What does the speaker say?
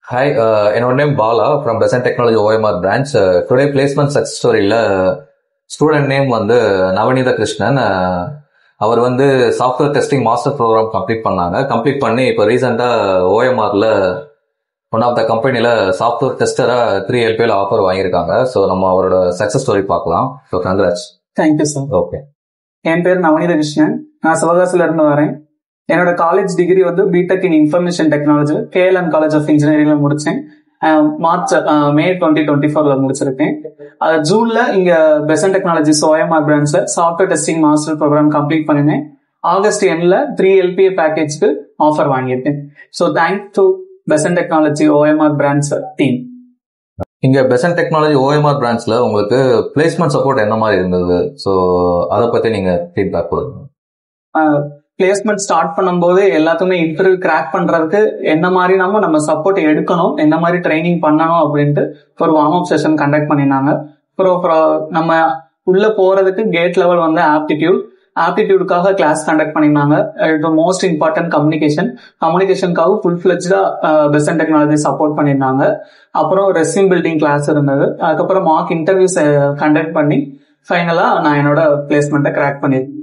hi என்னோட name Bala from Besant technology OMR branch today placement success ஸ்டோரியில் student name வந்து Navaneetha Krishnan Uh, அவர் வந்து software testing master program complete பண்ணாங்க கம்ப்ளீட் பண்ணி இப்போ ரீசெண்டாக ஓஎம்ஆரில் ஒன் ஆஃப் த கம்பெனியில் சாஃப்ட்வேர் டெஸ்டராக த்ரீ எல்பியில் ஆஃபர் வாங்கியிருக்காங்க ஸோ நம்ம அவரோட சக்ஸஸ் ஸ்டோரி பார்க்கலாம் so congrats thank you sir okay என் பேர் நவநீத கிருஷ்ணன் நான் சிவகாசில இருந்து வரேன் என்னோட காலேஜ் டிகிரி வந்து B Tech in information technology KLN college of இன்ஜினியரிங்ல முடிச்சேன் அஹ் மார்ச் அஹ் மே டுவெண்ட்டி டுவெண்ட்டி ஃபோர்ல முடிச்சிருக்கேன் அது ஜூன்ல இங்க பெசன் டெக்னாலஜிஸ் ஓஎம்ஆர் பிரான்ச்ல software testing master program complete பண்ணினேன் ஆகஸ்ட் எண்ட்ல த்ரீ எல்பிஏ பேக்கேஜ்க்கு ஆஃபர் வாங்கியிருக்கேன் so thank to Besant technology OMR branch team இங்கே பெசன்ட் டெக்னாலஜி ஓஎம்ஆர் பிரான்ச்சில் உங்களுக்கு பிளேஸ்மெண்ட் சப்போர்ட் என்ன மாதிரி இருந்தது ஸோ அதை பற்றி நீங்கள் ஃபீட்பேக் கொடுங்க பிளேஸ்மெண்ட் ஸ்டார்ட் பண்ணும்போது எல்லாத்துக்குமே இன்டர்வியூ கிராக் பண்றதுக்கு என்ன மாதிரி நம்ம நம்ம சப்போர்ட் எடுக்கணும் என்ன மாதிரி ட்ரைனிங் பண்ணணும் அப்படின்ட்டு ஒரு வார்ம் அப் செஷன் கண்டக்ட் பண்ணியிருந்தாங்க அப்புறம் அப்புறம் நம்ம உள்ள போறதுக்கு கேட் லெவல் வந்து ஆப்டிடியூட் ஆப்டிடியூடுக்காக கிளாஸ் கண்டக்ட் பண்ணியிருந்தாங்க இது மோஸ்ட் இம்பார்ட்டன்ட் கம்யூனிகேஷன் கம்யூனிகேஷனுக்காக ஃபுல் ஃபிளெஜ்டா பெசன்ட் டெக்னாலஜி சப்போர்ட் பண்ணியிருந்தாங்க அப்புறம் ரெஸ்யூம் பில்டிங் கிளாஸ் இருந்தது அதுக்கப்புறம் மார்க் இன்டர்வியூஸ் கண்டக்ட் பண்ணி ஃபைனலா நான் என்னோட பிளேஸ்மெண்ட்டை கிராக் பண்ணியிருக்கேன்